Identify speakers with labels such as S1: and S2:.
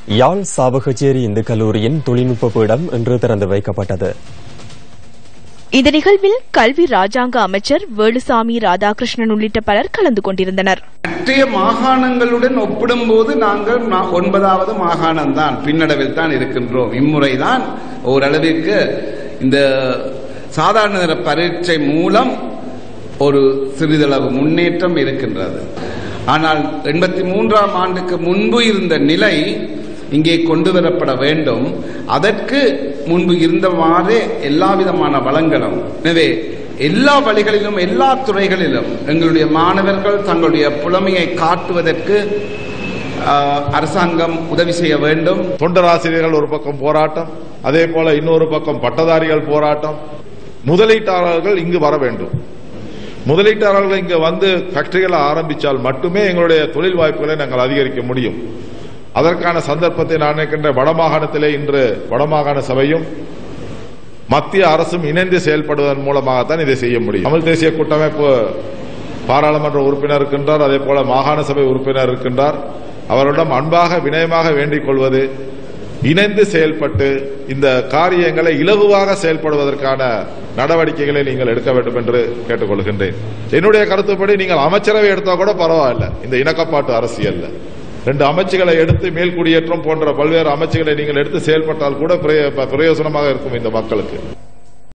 S1: யாழ் சாவகச்சேரி இந்து கல்லூரியின் தொழில்நுட்ப பீடம் இன்று திறந்து வைக்கப்பட்டது
S2: இந்த நிகழ்வில் கல்வி ராஜாங்க அமைச்சர் வேலுசாமி ராதாகிருஷ்ணன் உள்ளிட்ட பலர் கலந்து கொண்டிருந்தனர்
S3: மற்றைய மாகாணங்களுடன் ஒப்பிடும்போது நாங்கள் நா- ஒன்பதாவது மாகாணம் தான் பின்னடைவில் தான் இருக்கின்றோம் இம்முறைதான் ஓரளவிற்கு இந்த சாதாரண தர பரீட்சை மூலம் ஒரு சிறிதளவு முன்னேற்றம் இருக்கின்றது ஆனால் எண்பத்தி மூன்றாம் ஆண்டுக்கு முன்பு இருந்த நிலை இங்கே கொண்டு வரப்பட வேண்டும் அதற்கு முன்பு இருந்தவாறே எல்லா விதமான வளங்களும் எனவே எல்லா வழிகளிலும் எல்லா துறைகளிலும் எங்களுடைய மாணவர்கள் தங்களுடைய புலமையை காட்டுவதற்கு ஆஹ், அரசாங்கம் உதவி செய்ய வேண்டும்
S4: தொண்டராசிரியர்கள் ஒரு பக்கம் போராட்டம் அதே போல இன்னொரு பக்கம் பட்டதாரிகள் போராட்டம் முதலீட்டாளர்கள் இங்கு வர வேண்டும் முதலீட்டாளர்கள் இங்கு வந்து ஃபேக்டரிகளை ஆரம்பித்தால் மட்டுமே எங்களுடைய தொழில் வாய்ப்புகளை நாங்கள் அதிகரிக்க முடியும் அதற்கான சந்தர்ப்பத்தை நான் நினைக்கின்ற வடமாகாணத்திலே இன்று வடமாகாண சபையும் மத்திய அரசும் இணைந்து செயல்படுவதன் மூலமாகத்தான் இதை செய்ய முடியும் தமிழ் தேசிய கூட்டமைப்பு பாராளுமன்ற உறுப்பினர் இருக்கின்றார் அதே போல மாகாண சபை உறுப்பினர் இருக்கின்றார் அவரிடம் அன்பாக வினயமாக வேண்டிக் கொள்வது இணைந்து செயல்பட்டு இந்த காரியங்களை இலகுவாக செயல்படுவதற்கான நடவடிக்கைகளை நீங்கள் எடுக்க வேண்டும் என்று கேட்டுக்கொள்கின்றேன் என்னுடைய கருத்துப்படி நீங்கள் அமைச்சரவை எடுத்தா கூட பரவாயில்ல இந்த இணக்கப்பாட்டு அரசியல்ல ரெண்டு அமைச்சுகளை எடுத்து மேல் குடியேற்றம் போன்ற பல்வேறு அமைச்சுகளை நீங்கள் எடுத்து செயல்பட்டால் கூட பிரய- பிரயோசனமாக இருக்கும் இந்த மக்களுக்கு